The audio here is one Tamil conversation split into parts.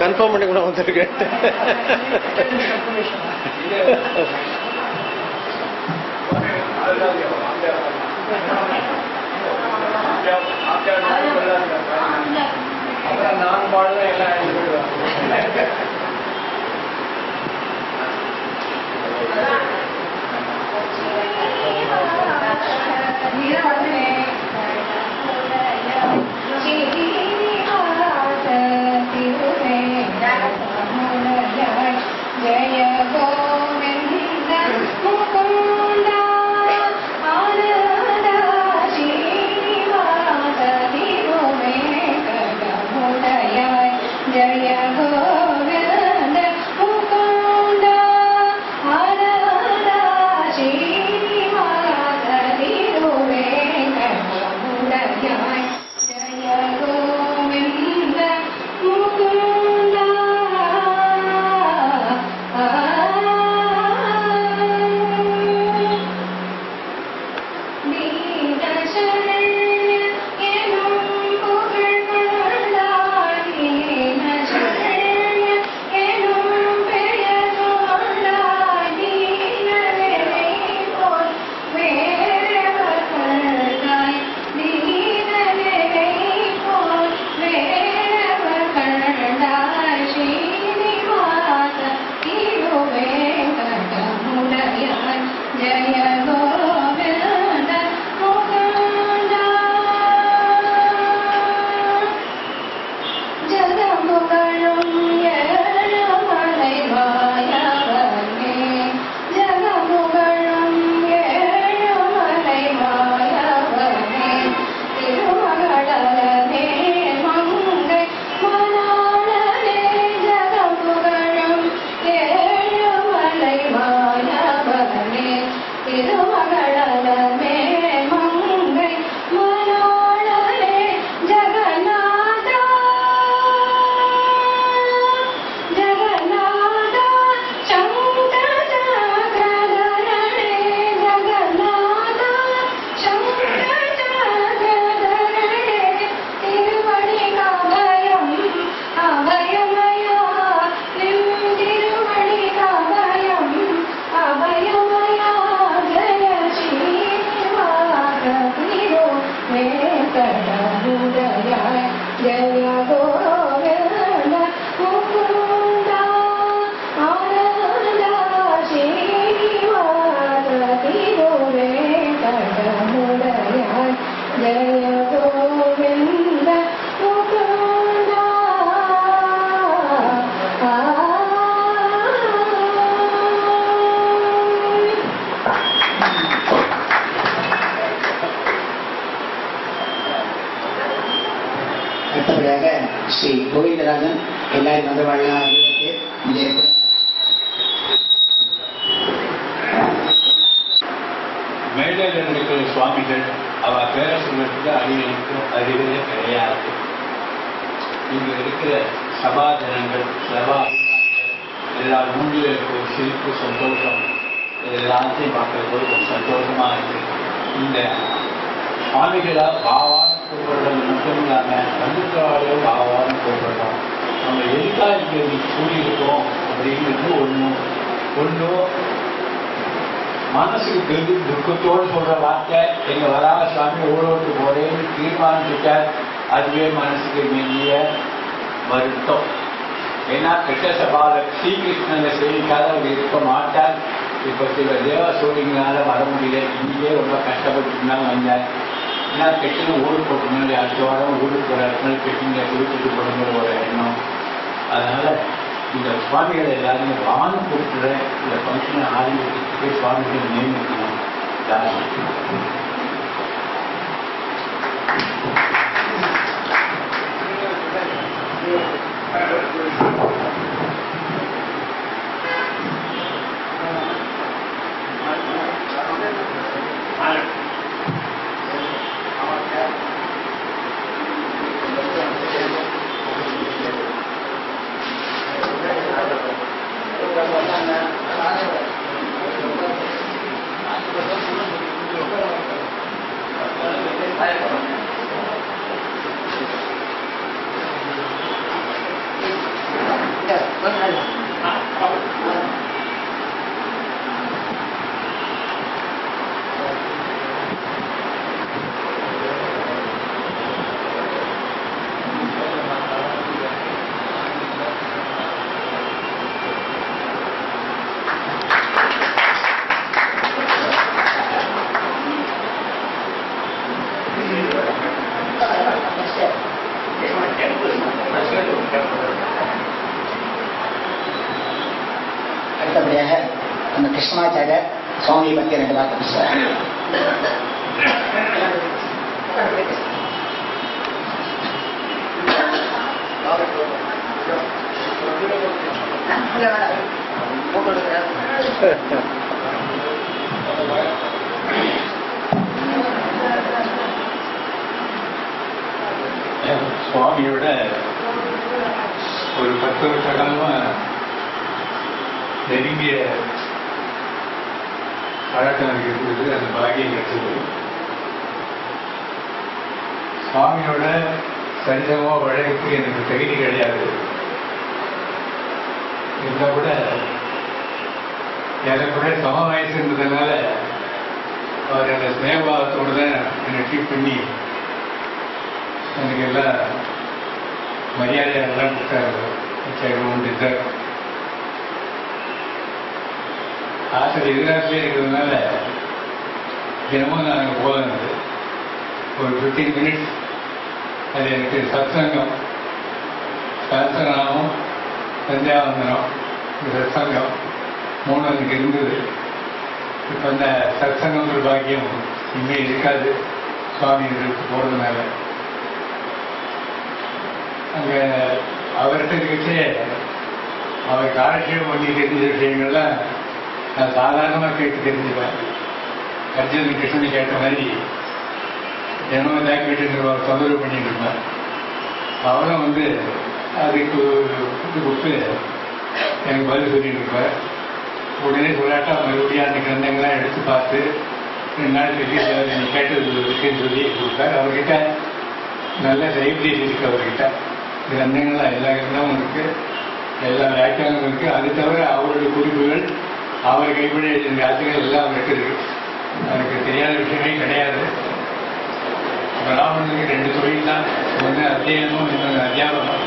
கன்ஃபார்ம் பண்ணி கூட வந்திருக்கேன் அப்புறம் நான் பாடுவேன் எல்லாம் எழுதி விடுவேன் ஜய கோவிந்த முகுந்த ஆனந்த ஸ்ரீனிவாச திருவேங்கடமுடையாய் ஜய கோவிந்த முகுந்த ஆனந்த ஸ்ரீனிவாச திருவேங்கடமுடையாய் ஜய கோவிந்த முகுந்த ஜய கோவிந்த முகுந்த ஜகமுகழும் ஏழுமலை மாயவனே ஜகமுகழும் ஏழுமலை மாயவனே திருமகளே மங்கை மணாளனே ஜகமுகழும் ஏழுமலை மாயவனே திருமகளமே மங்கை மணாளனே ஜகநாதா ஜகநாத சங்கரதரணே ஜகநாத சங்கரதரணே திருவடி அபயம் அபயமயா நிம் திருவடி அபயம் அபயமயா ஜய ஸ்ரீனிவாச திரு வேங்கடமுதயாய் ஜய கோவிந்த முகுந்த ஆனந்த ஸ்ரீனிவாச திரு வேங்கடமுதயாய் ஜய கோவிந்த முகுந்த ஆ அடுத்தபடியாக ஸ்ரீ கோவிந்தராஜன் எல்லாரும் வந்து வாழலாம் இங்கே இருக்கிற மேடையில் இருக்கிற சுவாமிகள் அவ பேர சொல்றதுக்கு அடிகளுக்கும் அறிவுதே கிடையாது இங்க இருக்கிற சபாஜனங்கள் சபா அபிமானிகள் எல்லா நூலில் இருக்கிற சிரிப்பு சந்தோஷம் இது எல்லாத்தையும் பார்க்கறது ஒரு சந்தோஷமா இருக்கு இந்த சுவாமிகளா பாவான கூப்பிடுறது மட்டும் இல்லாம வந்துட்டாலையும் பாவான கூப்பிடுறோம் நம்ம எதுக்காக இங்க இன்னைக்கு கூடியிருக்கோம் அப்படிங்கிறது ஒன்றும் ஒன்றும் மனசுக்கு பெரும் துக்கத்தோடு சொல்ற வார்த்தை எங்க வராம சுவாமி ஊரோட்டு போறேன்னு தீர்மானிச்சுட்டார் அதுவே மனசுக்கு மெல்லிய வருத்தம் ஏன்னா கிருஷ்ண சபால ஸ்ரீகிருஷ்ணனை சேவிக்காத அவர் இருக்க மாட்டார் இப்ப சில தேவ சூழ்நிலையால வர முடியல இங்கே ரொம்ப கஷ்டப்பட்டு தான் வந்தார் ஏன்னா கெட்டின ஊருக்கு போட்டுனால அடுத்த வாரம் ஊருக்கு போற இடத்துல கெட்டிங்க கொடுத்துட்டு போடுங்கிற ஒரு எண்ணம் அதனால இந்த சுவாமிகள் எல்லாருமே வான்னு கூப்பிட்டுற இந்த ஃபங்க்ஷனை ஆரம்பிக்கிறதுக்கு சுவாமிகள் நியமிக்கணும் தாசி Thank you. சுவாமியை பத்தி ரெண்டு வார்த்தை பேசுறாரு சுவாமியோட ஒரு பத்து வருஷ காலமா நெருங்கிய பழக்கம் எனக்கு இருந்தது அந்த பாக்கியம் கிடைச்சது சுவாமியோட சரிசமோ வழக்கு எனக்கு தகுதி கிடையாது இருந்தால் கூட எனக்கு கூட சம வயசு இருந்ததுனால அவர் அந்த ஸ்னேகபாவத்தோடு தான் என்னை ட்ரீட் பண்ணி எனக்கு எல்லாம் மரியாதை எல்லாம் கொடுத்தாரு உண்டு சார் ஆசிரியர் எதிராகவே இருக்கிறதுனால தினமும் நான் அங்கே போகிறது ஒரு ஃபிஃப்டீன் மினிட்ஸ் அது எனக்கு சத்சங்கம் சஹசிரநாமம் சந்தியாவந்தனம் இந்த சத்சங்கம் மூணு எனக்கு இருந்தது இப்போ அந்த சத்சங்கங்கிற பாக்கியம் இனிமே இருக்காது சுவாமி இதுக்கு போகிறதுனால அங்கே அவர்கிட்ட இருக்கச்சே அவர் காலட்சேபம் பண்ணி தெரிஞ்ச விஷயங்கள்லாம் நான் சாதாரணமாக கேட்டு தெரிஞ்சுப்பேன் அர்ஜுனன் கிருஷ்ணன் கேட்ட மாதிரி தினமும் தான் கேட்டு அவர் தொந்தரவு பண்ணிட்டு இருப்பேன் அவரும் வந்து அதுக்கு விட்டு கொடுத்து எனக்கு பதில் சொல்லிட்டு இருப்பார் உடனே சொல்லாட்டா மறுபடியும் அந்த கிரந்தங்கள்லாம் எடுத்து பார்த்து ரெண்டு நாள் சொல்லி "சார், நீ கேட்டது இருக்குன்னு சொல்லி கொடுத்தார் அவர்கிட்ட நல்ல லைப்ரரி இருக்கு அவர்கிட்ட கிரந்தங்கள்லாம் எல்லா கிரந்தமும் இருக்கு எல்லா வியாக்கியானமும் இருக்கு அது தவிர அவருடைய குறிப்புகள் அவர் கைப்பட எழுதிய வார்த்தைகள் எல்லாம் அவருக்கு இருக்கு எனக்கு தெரியாத விஷயமே கிடையாது பிராமணனுக்கு ரெண்டு தொழில் தான் ஒன்று அத்தியாயமும் இன்னொன்று அத்தியாபனம்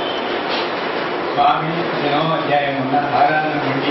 சுவாமி தினமும் அத்தியாயம் தான் ஆராதனை பண்ணி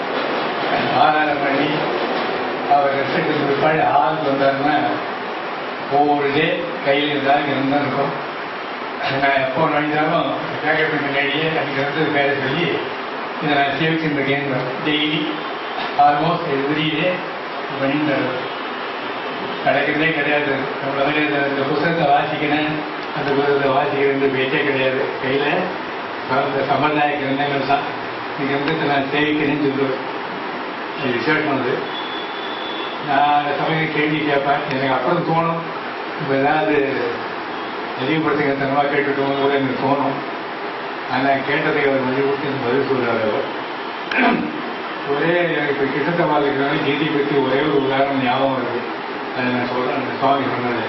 ஆராதனை பண்ணி அவர் ரெஸ்ட் பிற்பாடு ஆளுக்கு வந்தாருன்னா ஒவ்வொரு டே கையில் இருந்தால் இருந்தால் இருக்கும் நான் எப்போ நுழைஞ்சாலும் கேட்கறதுக்கு முன்னாடியே எனக்கு வந்து பேரை சொல்லி இதை நான் சேவிச்சுட்டு இருக்கேன் டெய்லி ஆல்மோஸ்ட் எவ்ரி டே பண்ணிட்டு கிடைக்கிறதே கிடையாது நம்மள மாதிரி இந்த இந்த புத்தகத்தை வாசிக்கிறேன் அந்த புத்தகத்தை வாசிக்கிறேன் பேச்சே கிடையாது கையில் இந்த சம்பிரதாய கிரந்தங்கள் தான் இந்த கிரந்தத்தை நான் சேவிக்கிறேன்னு சொல்லுவேன் இது ரிசர்ச் பண்ணுது நான் அந்த சமயம் கேள்வி கேட்பேன் எனக்கு அப்புறம் தோணும் இப்போ ஏதாவது தெளிவுபடுத்துங்க தனமாக கேட்டுட்டோம் கூட எனக்கு தோணும் ஆனால் கேட்டதை அவர் வழிபட்டு எனக்கு பதில் சொல்கிறார் அவர் ஒரே எனக்கு இப்போ கிட்டத்த வாழ்க்கைனால கீதை பற்றி ஒரே ஒரு உதாரணம் ஞாபகம் வருது அதை நான் சொல்கிறேன் அந்த சுவாமி சொன்னது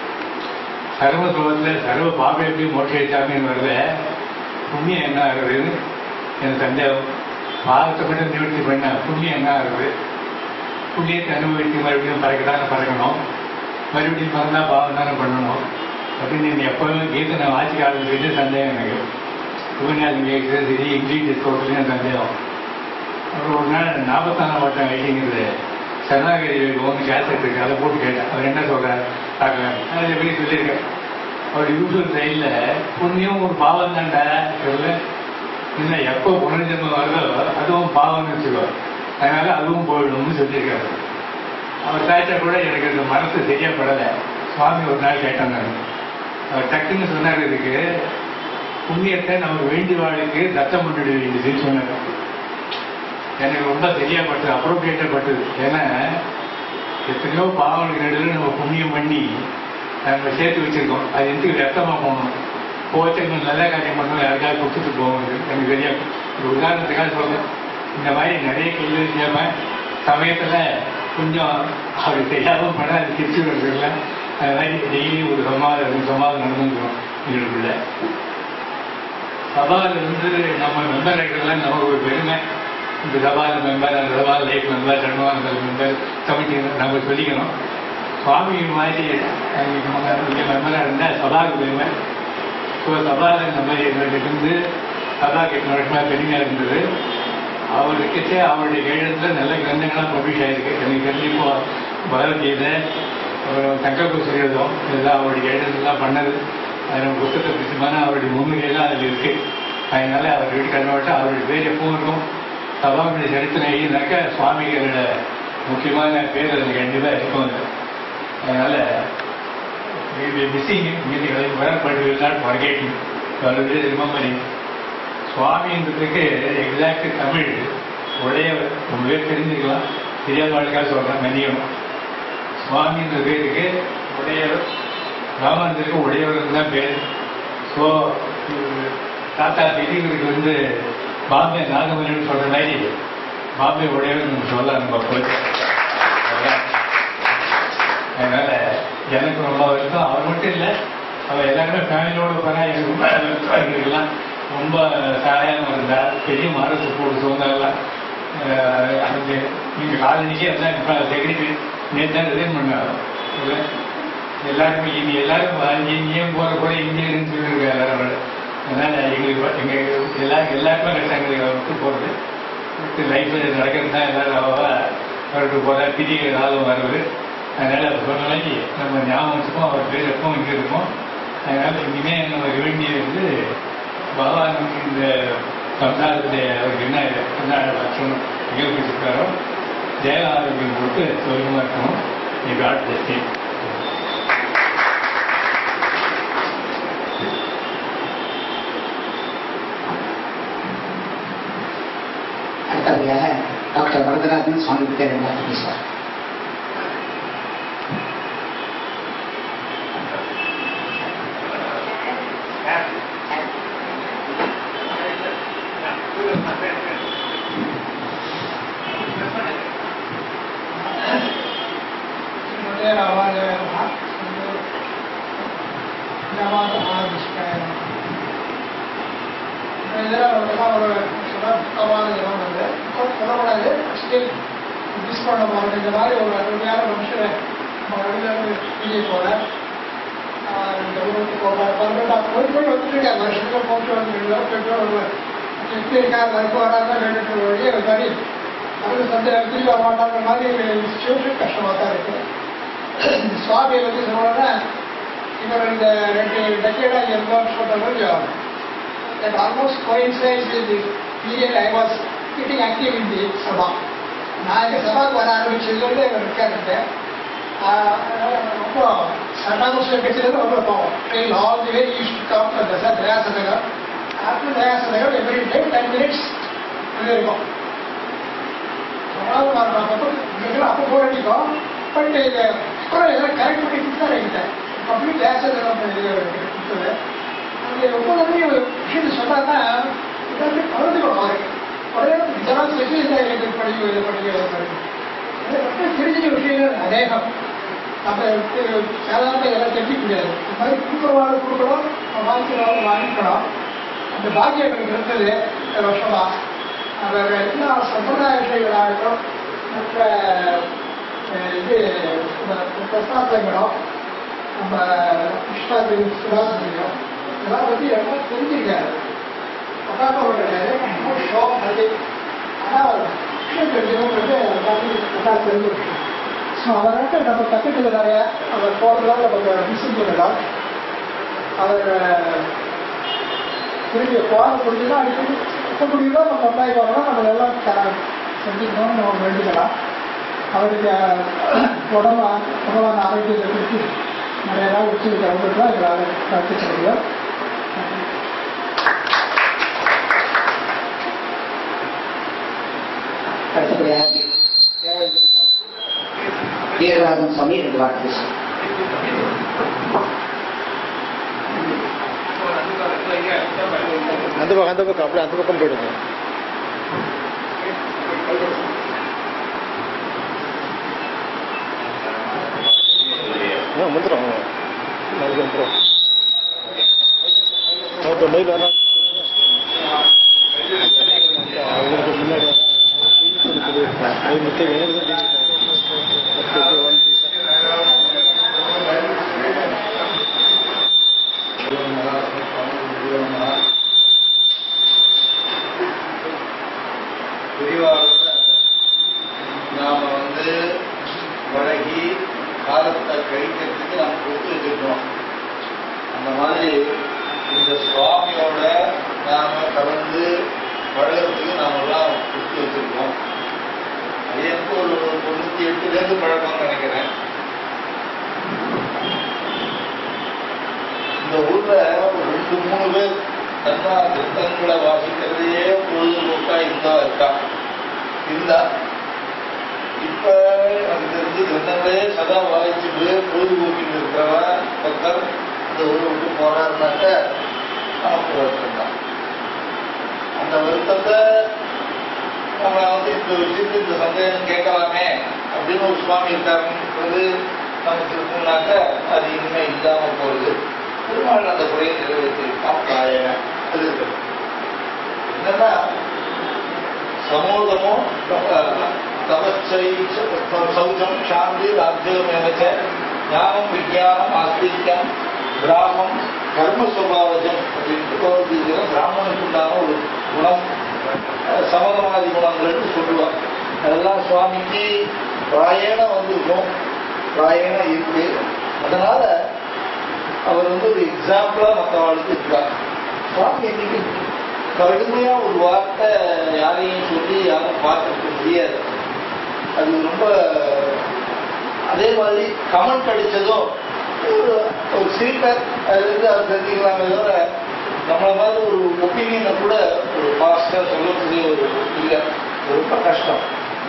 சர்வ சுகத்தில் சர்வ பாபேபி மோட்சிச்சாமின்னு வருது புண்ணியம் என்ன ஆகுதுன்னு எனக்கு சந்தேகம் பாவத்தை மட்டும் நிவர்த்தி பண்ண புண்ணியம் என்ன ஆகுது புண்ணியத்தை அனுபவித்து மறுபடியும் பறக்கத்தானே பறக்கணும் மறுபடியும் மறந்தா பாவம் தானே பண்ணணும் அப்படின்னு நீ எப்பவும் கீதை நான் வாசிக்க ஆரம்பிச்சுட்டு சந்தேகம் எனக்கு உபன்யாசம் கேட்குறது சரி இங்கிலீஷ் டிஸ்கோர்ஸ்லையும் சந்தேகம் அப்புறம் ஒரு நாள் நாற்பத்தாம் வட்டம் ஐடிங்கிறது சரணாகரி ஒன்று கேசட் இருக்கு அதை போட்டு கேட்டேன் அவர் என்ன சொல்றாரு பார்க்கலாம் அதை எப்படி சொல்லியிருக்கேன் அவர் யூஸ்வல் சைடில் புண்ணியம் ஒரு பாவம் தான்டா சொல்ல இல்லை எப்போ புனர்ஜென்மம் வருதோ அதுவும் பாவம்னு வச்சுக்கோ அதனால அதுவும் போயிடும்னு சொல்லியிருக்காரு அவர் தாய்ச்சா கூட எனக்கு அந்த மனசு சரியா படலை சுவாமி ஒரு நாள் கேட்டாங்க அவர் டக்குன்னு சொன்னார் இதுக்கு புண்ணியத்தை நமக்கு வேண்டி வாழ்க்கை தத்தம் பண்ணிட வேண்டியதுன்னு சொன்னார் எனக்கு ரொம்ப சரியா பட்டது அப்ரோப்ரியேட்டா பட்டது ஏன்னா எத்தனையோ பாவங்களுக்கு நடுவில் நம்ம புண்ணியம் பண்ணி நம்ம சேர்த்து வச்சிருக்கோம் அது எதுக்கு ரத்தமா போகணும் போச்சு நல்ல காரியம் பண்ணணும் யாருக்காவது கொடுத்துட்டு போகணும் எனக்கு தெரியும் ஒரு உதாரணத்துக்காக சொல்றேன் இந்த மாதிரி நிறைய கேள்வி செய்யாம சமயத்துல கொஞ்சம் அவர் தெரியாம பண்ண அது திருச்சி வருதுல்ல அது மாதிரி டெய்லி ஒரு சமாதம் ரெண்டு சமாதம் நடந்துக்கிறோம் எங்களுக்குள்ள சபால இருந்து நம்ம மெம்பர் ஆகிக்கலாம் நமக்கு ஒரு பெருமை இந்த சபால மெம்பர் அந்த சபால லைஃப் மெம்பர் சண்முகானந்தல் மெம்பர் கமிட்டி நம்ம சொல்லிக்கணும் சுவாமி மாதிரி இங்கே மெம்பராக இருந்தால் சபாவுக்கு பெருமை ஸோ சபால இந்த மாதிரி எங்கள்கிட்ட இருந்து சபாக்கு எட்டு வருஷமாக பெருமையாக இருந்தது அவருக்கிட்டே அவருடைய கையெழுத்தில் நல்ல கிரந்தங்கள்லாம் பப்ளிஷ் ஆயிருக்கு எனக்கு தெரிஞ்சு இப்போ பகவத்கீதை அப்புறம் சங்கல்ப சுரீதம் இதெல்லாம் அவருடைய கையெழுத்துலாம் பண்ணது அதில் புத்தகத்தை பிடிச்சமான அவருடைய முன்னுரையெல்லாம் அதில் இருக்கு அதனால அவர் வீட்டு கன்வெர்ட்டு அவருடைய பேர் எப்பவும் இருக்கும் சபாவுடைய சரித்திரம் எழுதினாக்க சுவாமிகளோட முக்கியமான பேர் அது கண்டிப்பாக இருக்கும் அது அதனால missing meeting but will not forgetting already remembering சுவாமின்றதுக்கு எக்ஸாக்ட் தமிழ் உடையவர் உங்களே தெரிஞ்சுக்கலாம் தெரியாத வாழ்க்கையாக சொல்கிறேன் மெனியும் சுவாமின்ற பேருக்கு உடையவர் ராமானந்தருக்கு உடையவர் தான் பேர் ஸோ தாத்தா பெரியவருக்கு வந்து பாம்பே நாகமணின்னு சொல்ற மாதிரி பாம்பே உடையவர் நம்ம சொல்லலாம் நம்ம போய் அதனால எனக்கு ரொம்ப வருஷம் அவர் மட்டும் இல்லை அவர் எல்லாருமே ஃபேமிலியோட போனா எனக்கு ரொம்ப எங்களுக்கெல்லாம் ரொம்ப சகாயமா இருந்தா பெரிய மரத்து போட்டு சோந்தாலாம் அந்த நீங்க காலனிக்கே இருந்தா இப்ப செக்ரட்டரி நேற்று ரிசைன் பண்ணாங்க இல்ல? எல்லாருமே இனி எல்லாரும் அஞ்சு இங்கேயும் போற கூட இங்கே இருந்து சொல்லியிருக்காரு எல்லாரும் அதனால எங்களுக்கு ப- எங்க எல்லா எல்லாருமே கஷ்டங்களுக்கு விட்டு போறது லைஃப் நடக்கிறது தான் எல்லாரும் அவ அவருக்கு போற திடீர் காலம் வருவது அதனால அவர் சொன்ன மாதிரி நம்ம ஞாபகம் வச்சுப்போம் அவர் பேர் எப்பவும் இங்க இருக்கும் அதனால இனிமே நம்ம வேண்டியது வந்து பகவான் இந்த சம்சாரத்தை அவருக்கு என்ன என்ன லட்சணம் நிகழ்ச்சிருக்காரோ தேவ ஆரோக்கியம் கொடுத்து சுலபமா இருக்கணும் நீ காட் ஜஸ்டி அடுத்தபடியாக டாக்டர் வரதராஜன் சுவாமி தேவையா பேசுவார் श्रीमते रामादेव नमः ஞாபக மகாவிஷ்ணாய நமः இதில் ஒரு சில புத்தகமான இடம் வந்து இப்போ சொல்லக்கூடாது ஸ்டில் மிஸ் பண்ண போகிறது இந்த மாதிரி ஒரு அருமையான மனுஷரை நம்ம நடுவில் பிஜே போல இந்த ஊருக்கு போகிறார் பர்மனெண்டாக போய் போய் வந்துட்டு இருக்காரு வருஷத்துக்கு போட்டு வந்துருக்கோம் போயிட்டு வருவார் எப்படி இருக்கார் மறுப்பு வராதான் கேட்டுட்டு வழியே ஒரு மாதிரி அது வந்து திரும்பி வர மாட்டாங்கிற மாதிரி சுச்சுவேஷன் கஷ்டமாக தான் இருக்கு சுவாமியை பற்றி சொல்லணும்னா இவர் இந்த ரெண்டு டெக்கேடாக இருந்தான்னு சொல்கிற that almost coincides with the period I was getting active in the சபா நான் இந்த சபாக்கு வர ஆரம்பிச்சதுலேருந்து இவர் இருக்காருங்க ரொம்ப சட்டாமஸ்ல கட்சியிலேருந்து ரொம்ப போவோம் train all the way use to come to தசா தயாசனகர் ஆஃப்டர் தயாசனகர் எவ்ரி டே டென் மினிட்ஸ் அங்கே இருக்கும் சபாவுக்கு வரப்போ அப்போ போர் அடிக்கும் பட் இது அப்புறம் எல்லாம் கரெக்ட் பண்ணி கொடுத்தாரு என்கிட்ட பப்ளிக் தயாசனகர் கொடுத்தது அந்த எப்போதுமே ஒரு விஷயத்தை சொன்னாங்கன்னா எல்லாருமே கலந்துக்கணும் அவரு உடனே இதெல்லாம் சொல்லி இதை எனக்கு படிக்க இதை படிக்க இதை படிக்க இதை மட்டும் தெரிஞ்ச விஷயங்கள் அநேகம் நம்ம சாதாரண எல்லாம் தெரிஞ்சிக்க முடியாது இந்த மாதிரி கொடுக்குறவாள் கொடுக்கணும் வாங்கிக்கிறவாள் வாங்கிக்கணும் அந்த பாக்கியம் எனக்கு இருந்தது இந்த வருஷமா அவர் எல்லா சம்பிரதாய விஷயங்களாகட்டும் மற்ற அஹ், இது பிரசாதங்களும் நம்ம கிருஷ்ணாதிரி சுதாசிரியம் இதெல்லாம் பற்றி எல்லாம் தெரிஞ்சுக்காரு அதான் ஷோக் அது ஆனால் விஷயம் தெரிஞ்சவங்க எல்லாத்தையும் நல்லா தெரிஞ்சிருக்கு ஸோ அவர்கிட்ட நம்ம கற்றுக்கிறது நிறைய அவர் போகிறதுனால நமக்கு மிஸ் பண்ணலாம் அவர் திரும்பி போக முடிஞ்சுன்னா அடிக்கடி எப்போ முடியுதோ நம்ம அப்ளை பண்ணணும் நம்ம எல்லாம் க- செஞ்சுக்கணும்னு நம்ம வேண்டிக்கலாம் அவருக்கு உடம்பு உடம்பான ஆரோக்கியத்தை குறித்து நிறைய நாள் வச்சுருக்க அவங்களுக்கு தான் எங்களால் கற்றுக்க முடியும் அடுத்தபடியாக வீரராஜன் சுவாமி ரெண்டு வார்த்தை பேசுவார் அந்த பக்கம் அந்த பக்கம் அப்படியே அந்த பக்கம் போயிடுங்க ஆ வந்துடும் நாளைக்கு வந்துடும் அவர்கிட்ட மெயில் வரலாம் அவங்களுக்கு முன்னாடி அது முக்கியம் எனக்கு தான் விரிவாக நாம வந்து பழகி காலத்தை கழிக்கிறதுக்கு நாம் கொடுத்து வச்சிருக்கோம் அந்த மாதிரி இந்த சுவாமியோட நாம கலந்து பழகிறதுக்கு நாம எல்லாம் கொடுத்து வச்சிருக்கோம் எனக்கு ஒரு தொண்ணூத்தி எட்டுலேருந்து பழக்கம்னு நினைக்கிறேன் இந்த ஊர்ல ஒரு ரெண்டு மூணு பேர் தன்னா சித்தங்களை வாசிக்கிறதையே பொழுதுபோக்கா இருந்தா இருக்கா இருந்தா இப்ப எனக்கு தெரிஞ்சு கிரந்தங்களே சதா வாசிச்சுட்டு பொழுதுபோக்கில் இருக்கிறவன் ஒருத்தர் இந்த ஊரை விட்டு போறாருனாக்க நமக்கு வருத்தம் தான் அந்த வருத்தத்தை நம்ம வந்து இந்த விஷயத்து இந்த சந்தேகம் கேட்கலாமே அப்படின்னு ஒரு சுவாமி இருக்காருன்றது நமக்கு இருக்குனாக்க அது இனிமே இல்லாம போகுது பெருமாள் அந்த குறையை நிறைவேற்றிருக்கான் பிராய அது இருக்கு என்னன்னா சமோதமோ தபச்சை சௌச்சம் சாந்தி ராஜ்யம் எனச்ச ஞானம் விஜயானம் ஆஸ்திரிக்கம் கிராமம் கர்ம சுபாவஜம் அப்படின்ட்டு பகவத்கீதையில பிராமணனுக்கு உண்டான ஒரு குணம் அஹ், சமதமாதி குணங்கள்னு சொல்லுவாங்க அதெல்லாம் சுவாமிக்கு பிராயண வந்திருக்கும் பிராயண இருக்கு அதனால அவர் வந்து ஒரு எக்ஸாம்பிளா மற்றவாளுக்கு இருக்கார் சுவாமி இன்னைக்கு கடுமையா ஒரு வார்த்தை யாரையும் சொல்லி யாரும் பார்த்துருக்க முடியாது அது ரொம்ப அதே மாதிரி கமெண்ட் அடிச்சதும் ஒரு ஒரு சிரிப்பர் அதுலேருந்து அவர் தெரிஞ்சுக்கலாமே தவிர நம்மள மாதிரி ஒரு ஒப்பீனியனை கூட ஒரு ஃபாஸ்டாக சொல்லக்கூடிய ஒரு இல்லை ரொம்ப கஷ்டம்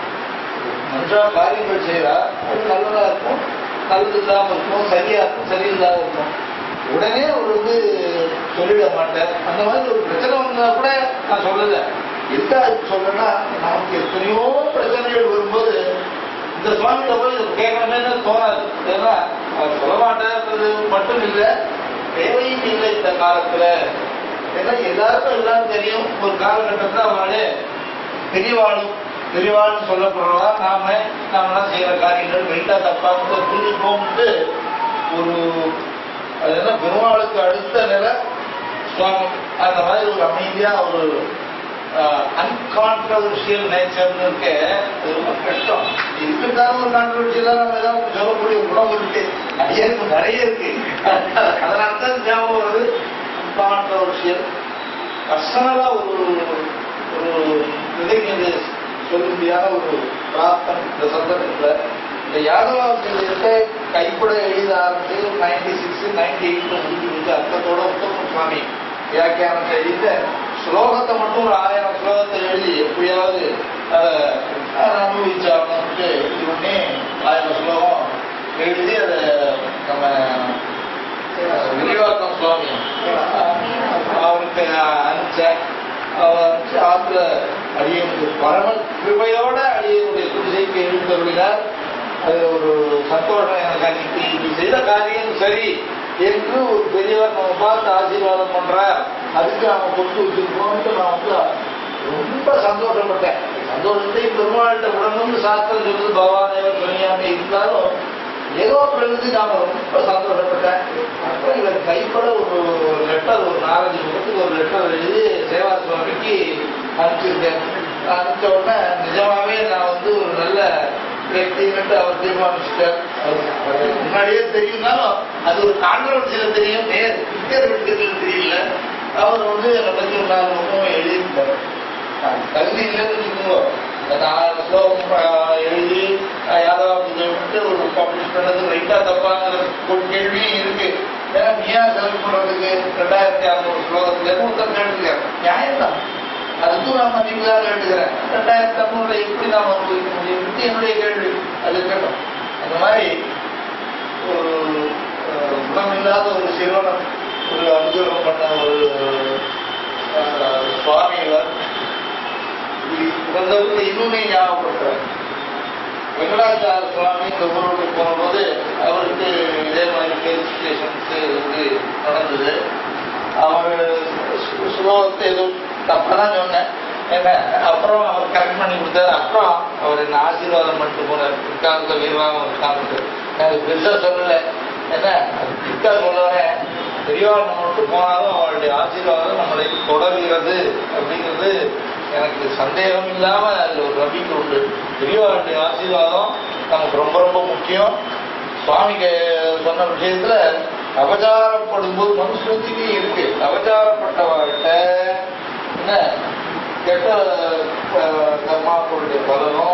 நன்றா காரியங்கள் செய்யறா அது நல்லதா இருக்கும் நல்லது இல்லாம இருக்கும் சரியா இருக்கும் சரியில்லாத இருக்கும் உடனே அவர் வந்து சொல்லிட மாட்டார் அந்த மாதிரி ஒரு பிரச்சனை வந்தா கூட நான் சொல்லல எதுக்காக சொல்றேன்னா நமக்கு எத்தனையோ பிரச்சனைகள் வரும்போது இந்த சுவாமிகிட்ட போய் இதை கேட்கணுமே தோணாது ஏன்னா அவர் சொல்ல மாட்டேன்றது மட்டும் இல்லை தேவையும் இல்லை இந்த காலத்துல ஏன்னா எல்லாருக்கும் எல்லாம் தெரியும் ஒரு காலகட்டத்தில் அவங்களே பெரியவாளும் பெரியவாள்னு சொல்லப்படுறவா நாம நாமெல்லாம் செய்யற காரியங்கள் வெயிட்டா தப்பா புரிஞ்சுப்போம்ட்டு ஒரு அது என்ன பெருமாளுக்கு அடுத்த நிலை சுவாமி அந்த மாதிரி ஒரு அமைதியா ஒரு அன்கான்ட்ரவர்ஷியல் நேச்சர்னு இருக்கு அது ரொம்ப கஷ்டம் இதுக்குதான் ஒரு கான்ட்ரவர்ஷியலா நம்ம ஏதாவது சொல்லக்கூடிய குணம் இருக்கு ஐயருக்கு நிறைய இருக்கு அதனால தான் ஞாபகம் வருது அன்கான்ட்ரவர்ஷியல் பர்சனலா ஒரு ஒரு இதை நீங்க சொல்லும்படியான ஒரு பிரார்த்தனை இந்த சந்தர்ப்பத்துல இந்த யாதவாசிரியத்தை கைப்பட எழுத ஆரம்பிச்சு நைன்டி சிக்ஸ் நைன்டி எயிட்ல முடிஞ்சு அர்த்தத்தோட உத்தம சுவாமி வியாக்கியானத்தை எழுத ஸ்லோகத்தை மட்டும் ஒரு ஆயிரம் ஸ்லோகத்தை எழுதி எப்படியாவது அதை அனுபவிச்சாகணும்ட்டு இது பண்ணி ஆயிரம் ஸ்லோகம் எழுதி அதை நம்ம அஹ், விரிவாக்கம் சுவாமி அவருக்கு அனுப்பிச்சேன் அவர் ஆத்துல அடியனுக்கு பரம கிருபையோட அடியனுடைய குடிசைக்கு எழுந்தருளினார் அது ஒரு சந்தோஷம் எனக்கு அன்னைக்கு இப்படி செய்த காரியம் சரி என்று ஒரு பெரியவர் நம்ம பார்த்து ஆசீர்வாதம் பண்றார் அதுக்கு அவன் கொடுத்து வச்சிருக்கோம்னு நான் வந்து ரொம்ப சந்தோஷப்பட்டேன் சந்தோஷத்தை பெருமாள்கிட்ட விடணும்னு சாஸ்திரம் சொல்லுது பகவானேவர் சொன்னியாம இருந்தாலும் ஏதோ பிரகிருதி நாம ரொம்ப சந்தோஷப்பட்டேன் அப்புறம் இவர் கைப்பட ஒரு லெட்டர் ஒரு நாலஞ்சு பக்கத்துக்கு ஒரு லெட்டர் எழுதி சேவா சுவாமிக்கு அனுப்பிச்சிருக்கேன் அனுப்பிச்ச உடனே நிஜமாவே நான் வந்து ஒரு நல்ல व्यक्तिன்ட்டு அவர் தீர்மானிச்சுட்டார் அவருக்கு முன்னாடியே தெரியும்னாலும் அது ஒரு கான்ட்ரவர்சியில தெரியும் நேர் நேர் விட்டுக்கிறது தெரியல அவர் வந்து என்னை பத்தி ஒரு நாலு பக்கம் எழுதியிருக்காரு தகுதி இல்லைன்னு வச்சுக்கோங்க இந்த நாலு ஸ்லோகம் ஆஹ், எழுதி ஆஹ், யாராவது விட்டு ஒரு பப்ளிஷ் பண்ணது ரைட்டா தப்பாங்கிற ஒரு கேள்வியும் இருக்கு ஏன்னா நீயா செலக்ட் பண்றதுக்கு ரெண்டாயிரத்தி அறுநூறு ஸ்லோகத்துல இருந்து ஒருத்தர் கேட்டுருக்காரு நியாயம்தான் அதுக்கும் நான் மதிப்புதான் கேட்டுக்கிறேன் ரெண்டாயிரத்தி அறுநூறுல எப்படி நாம் அனுபவிக்க முடியும் இது என்னுடைய கேள்வி அது கேட்டோம் அந்த மாதிரி ஒரு அஹ், குணமில்லாத ஒரு சிறுவனம் ஒரு அனுகிரகம் பண்ண ஒரு அஹ், சுவாமி இவர் உகந்தவருக்கு இன்னுமே ஞாபகப்படுத்துறார் வெங்கடாச்சார சுவாமி இந்த ஊருக்கு போகும்போது அவருக்கு இதே மாதிரி வெரிஃபிகேஷன்ஸ் வந்து நடந்தது அவர் சு- சுலோகத்தை ஏதோ தப்பா தான் சொன்னேன் என்ன அப்புறம் அவர் கரெக்ட் பண்ணி கொடுத்தாரு அப்புறம் அவர் என்ன ஆசீர்வாதம் பண்ணிட்டு போனார் பிற்காலத்தில் வீரராக உட்காந்துட்டு எனக்கு பெருசா சொல்லல என்ன பிற்கா சொல்லுவேன் பெரியவாள் நம்ம விட்டு போனாலும் அவளுடைய ஆசீர்வாதம் நம்மளை தொடர்கிறது அப்படிங்கிறது எனக்கு சந்தேகம் இல்லாம அதுல ஒரு நம்பிக்கை உண்டு பெரியவாளுடைய ஆசீர்வாதம் நமக்கு ரொம்ப ரொம்ப முக்கியம் சுவாமிக்கு சொன்ன விஷயத்துல அபச்சாரப்படும் போது மனுஸ்மிருதிக்கு இருக்கு அபச்சாரப்பட்டவர்கிட்ட என்ன கெட்ட அஹ், கர்மாக்களுடைய பலனும்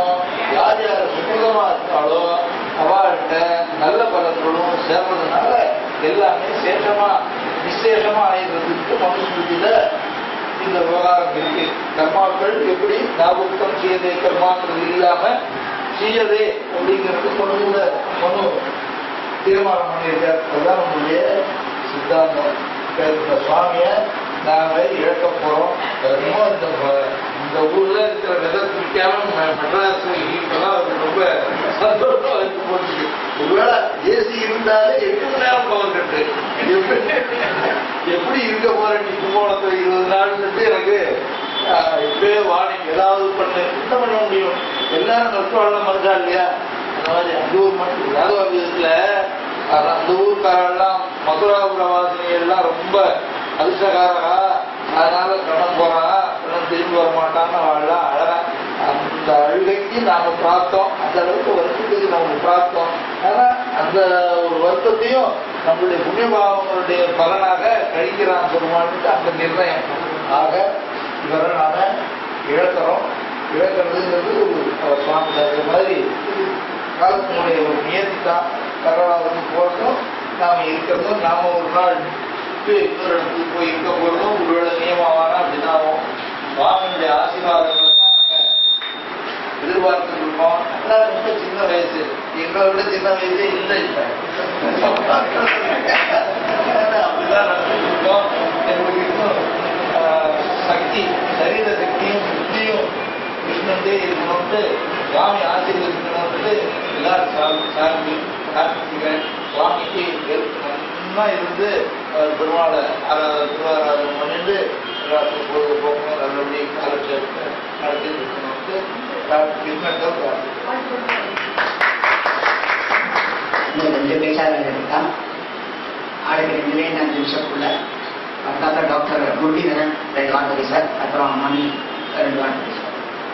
யார் யார் சுமூகமா இருக்காளோ அவள்கிட்ட நல்ல பலன்களும் சேர்றதுனால எல்லாமே சேஷமா விசேஷமா ஆயிடுறதுக்கு மனுஸ்மிருதியில இந்த விவகாரம் இருக்கு கர்மாக்கள் எப்படி ஞாபகம் செய்யதே கர்மாங்கிறது இல்லாம செய்யதே அப்படிங்கிறது மனுல மனு தீர்மானம் பண்ணியிருக்கார் அதுதான் நம்முடைய சித்தாந்தம் இப்ப இந்த சுவாமிய நாம இழக்க போறோம் ரொம்ப இந்த ப- இந்த ஊர்ல இருக்கிற விதை பிடிக்காம மெட்ராஸ் இப்பெல்லாம் அது ரொம்ப சந்தோஷமா இருக்கு போச்சு ஒருவேளை ஏசி இருந்தாலே எட்டு மணி நேரம் பவர் கட்டு எப்படி எப்படி இருக்க போற நீ கும்பகோணத்துல இருபது நாள் எனக்கு ஆஹ், இப்பவே வாணி ஏதாவது பண்ணு என்ன பண்ண முடியும் எல்லாரும் கஷ்டவாழ மனுஷா இல்லையா அந்த மாதிரி அந்த ஊர் மட்டும் யாதவ விதத்துல அந்த ஊர்க்காரெல்லாம் மதுராபுர வாசினிகள்லாம் ரொம்ப அதிர்ஷ்டக்காரரா அதனால கடன் போறான் கடன் திரும்பி வர மாட்டான்னு அவள்லாம் அழகா அந்த அழுகைக்கு நாம பார்த்தோம் அந்த அளவுக்கு வருத்தத்துக்கு நாம பார்த்தோம் ஆனா அந்த ஒரு வருத்தத்தையும் நம்மளுடைய புண்ணியபாவங்களுடைய பலனாக கழிக்கிறான் பெருமானுக்கு அந்த நிர்ணயம் ஆக இவரை நாம இழக்கிறோம் இழக்கிறதுங்கிறது ஒரு அவர் சுவாமி சொல்ற மாதிரி காலத்தினுடைய ஒரு நியதி தான் பரவாயில்ல போறதும் நாம இருக்கிறதும் நாம ஒரு நாள் விட்டு இன்னொரு இடத்துக்கு போய் இருக்க போறதும் ஒருவேளை நியமமானா அப்படின்னா ஆகும் சுவாமியுடைய ஆசீர்வாதங்களை தான் நாங்க எதிர்பார்த்து இருக்கோம் எல்லாம் ரொம்ப சின்ன வயசு எங்களை விட சின்ன வயசே இல்லை இப்ப அப்படிதான் நடந்துட்டு இருக்கோம் எங்களுக்கு இன்னும் ஆஹ், சக்தி சரீர சக்தியும் புத்தியும் கிருஷ்ணன்டே இருக்கணும்ட்டு சுவாமி ஆசீர்வதிக்கணும்ட்டு எல்லாரும் சாமி சாமி கார்த்திகன் சுவாமிக்கு நல்லா இருந்து அவர் பெருமாளை ஆராதனை திருவாராதனை பண்ணிட்டு எல்லாத்துக்கும் பொழுது போகணும் நல்லபடி காலட்சேபத்தை நடத்தி இருக்கணும்ட்டு கிருஷ்ணன் இன்னும் ரெண்டு பேச்சாளர்கள் இருக்கா ஆளுக்கு ரெண்டு பேர் அஞ்சு நிமிஷத்துக்குள்ள அதுக்கப்புறம் டாக்டர் முரளிதரன் ரெண்டு வார்த்தை பேசுவார் அப்புறம் மணி ரெண்டு வார்த்தை பேசுவார்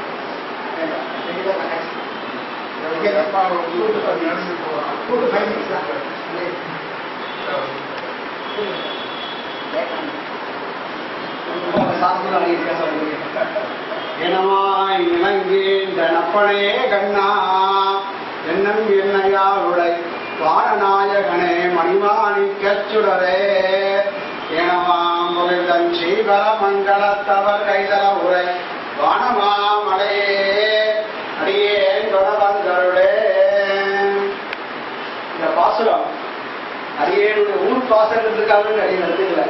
இனமாய் இணங்கேந்த நப்பனே கண்ணா என்னும் என்னையாருடை வாரணநாயகனே மணிமாணிக்கச் சுடரே இனமாம் முகிழ்தன் ஸ்ரீவர மங்களத்தவர் கைதல உரை வானமாமலையே அடியேன் தொடர்ந்தருளே இந்த பாசுரம் அடியேனுடைய ஊர் பாசனத்துக்காக அடியேன் எடுத்துக்கல